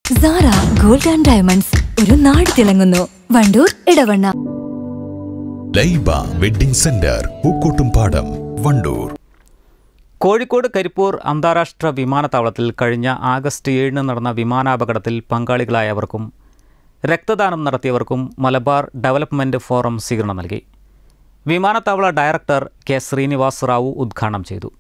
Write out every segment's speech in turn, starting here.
Sara gold and diamonds ഒരു നാട് തിളങ്ങുന്നു വണ്ടൂർ ഇടവണ്ണ ലൈബ വെഡിംഗ് സെന്റർ പൂക്കോട്ടുംപാടം വണ്ടൂർ കോഴിക്കോട് കരിപ്പൂർ അന്താരാഷ്ട്ര വിമാനത്താവളത്തിൽ കഴിഞ്ഞ ആഗസ്റ്റ് ഏഴിന് നടന്ന വിമാനാപകടത്തിൽ പങ്കാളികളായവർക്കും രക്തദാനം നടത്തിയവർക്കും മലബാർ ഡെവലപ്മെൻറ്റ് ഫോറം സ്വീകരണം നൽകി വിമാനത്താവള ഡയറക്ടർ കെ ശ്രീനിവാസ് റാവു ഉദ്ഘാടനം ചെയ്തു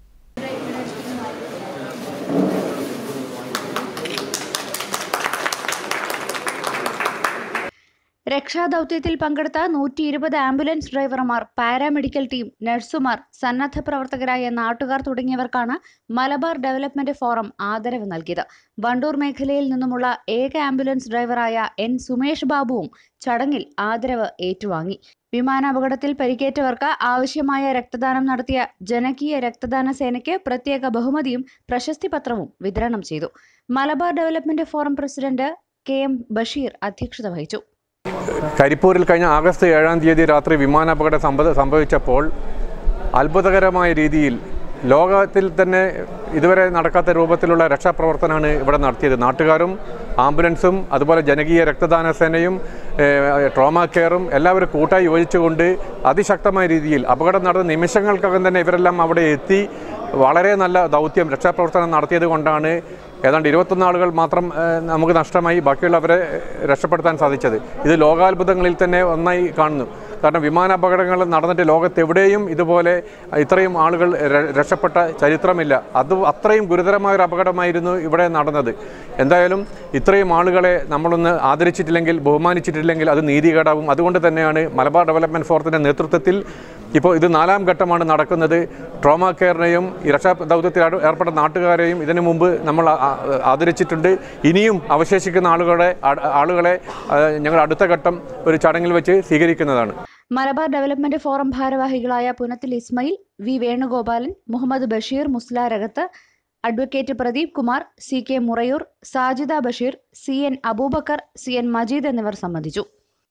രക്ഷാദൗത്യത്തിൽ പങ്കെടുത്ത നൂറ്റി ഇരുപത് ആംബുലൻസ് ഡ്രൈവർമാർ പാരാമെഡിക്കൽ ടീം നഴ്സുമാർ സന്നദ്ധ പ്രവർത്തകരായ നാട്ടുകാർ തുടങ്ങിയവർക്കാണ് മലബാർ ഡെവലപ്മെന്റ് ഫോറം ആദരവ് നൽകിയത് വണ്ടൂർ മേഖലയിൽ നിന്നുമുള്ള ഏക ആംബുലൻസ് ഡ്രൈവറായ എൻ സുമേഷ് ബാബുവും ചടങ്ങിൽ ആദരവ് ഏറ്റുവാങ്ങി വിമാനാപകടത്തിൽ പരിക്കേറ്റവർക്ക് ആവശ്യമായ രക്തദാനം നടത്തിയ ജനകീയ രക്തദാന സേനയ്ക്ക് പ്രത്യേക ബഹുമതിയും പ്രശസ്തി പത്രവും വിതരണം ചെയ്തു Malabar development forum president K M Basheer അധ്യക്ഷത വഹിച്ചു കരിപ്പൂരിൽ കഴിഞ്ഞ ആഗസ്റ്റ് ഏഴാം തീയതി രാത്രി വിമാനാപകടം സംഭവ സംഭവിച്ചപ്പോൾ അത്ഭുതകരമായ രീതിയിൽ ലോകത്തിൽ തന്നെ ഇതുവരെ നടക്കാത്ത രൂപത്തിലുള്ള രക്ഷാപ്രവർത്തനമാണ് ഇവിടെ നടത്തിയത് നാട്ടുകാരും ആംബുലൻസും അതുപോലെ ജനകീയ രക്തദാന സേനയും ഏഹ്, ട്രോമ കെയറും എല്ലാവരും കൂട്ടായി യോജിച്ചുകൊണ്ട് അതിശക്തമായ രീതിയിൽ അപകടം നടന്ന നിമിഷങ്ങൾക്കകം തന്നെ ഇവരെല്ലാം അവിടെ എത്തി വളരെ നല്ല ദൗത്യം രക്ഷാപ്രവർത്തനം നടത്തിയത് കൊണ്ടാണ് ഏതാണ്ട് ഇരുപത്തൊന്ന് ആളുകൾ മാത്രം ഏഹ്, നമുക്ക് നഷ്ടമായി ബാക്കിയുള്ളവരെ രക്ഷപ്പെടുത്താൻ സാധിച്ചത് ഇത് ലോകാത്ഭുതങ്ങളിൽ തന്നെ ഒന്നായി കാണുന്നു കാരണം വിമാനാപകടങ്ങൾ നടന്നിട്ട് ലോകത്തെവിടെയും ഇതുപോലെ ഇത്രയും ആളുകൾ ര- രക്ഷപ്പെട്ട ചരിത്രമില്ല അത് അത്രയും ഗുരുതരമായ ഒരു അപകടമായിരുന്നു ഇവിടെ നടന്നത് എന്തായാലും ഇത്രയും ആളുകളെ നമ്മളൊന്ന് ആദരിച്ചിട്ടില്ലെങ്കിൽ ബഹുമാനിച്ചിട്ടില്ലെങ്കിൽ അത് നീതികേടാവും അതുകൊണ്ട് തന്നെയാണ് മലബാർ ഡെവലപ്മെൻറ്റ് ഫോറത്തിൻ്റെ നേതൃത്വത്തിൽ ഇപ്പോൾ ഇത് നാലാം ഘട്ടമാണ് നടക്കുന്നത് ട്രോമ കെയറിനെയും ഈ രക്ഷാ ദൗത്യത്തിൽ ആട് ഏർപ്പെട്ട നാട്ടുകാരെയും ഇതിനു മുമ്പ് നമ്മൾ ആ- ആ- ആദരിച്ചിട്ടുണ്ട് ഇനിയും അവശേഷിക്കുന്ന ആളുകളെ ആ- ആളുകളെ ആ, ഞങ്ങൾ അടുത്ത ഘട്ടം ഒരു ചടങ്ങിൽ വെച്ച് സ്വീകരിക്കുന്നതാണ് മലബാർ ഡെവലപ്മെന്റ് ഫോറം ഭാരവാഹികളായ Punathil Ismail V Venugopalan Muhammad Basheer Muslarakath advocate Pradeep Kumar C K Murayur Sajida Basheer C N Abubakar C N Majeed എന്നിവർ സംബന്ധിച്ചു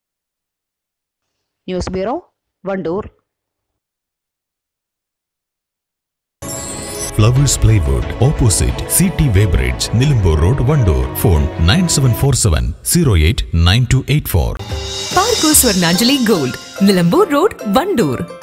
news bureau Wandoor flowers plywood opposite C T weighbridge Nilambur road Wandoor phone nine seven four seven zero eight nine two eight four Parco Swarnanjali gold Nilambur road Wandoor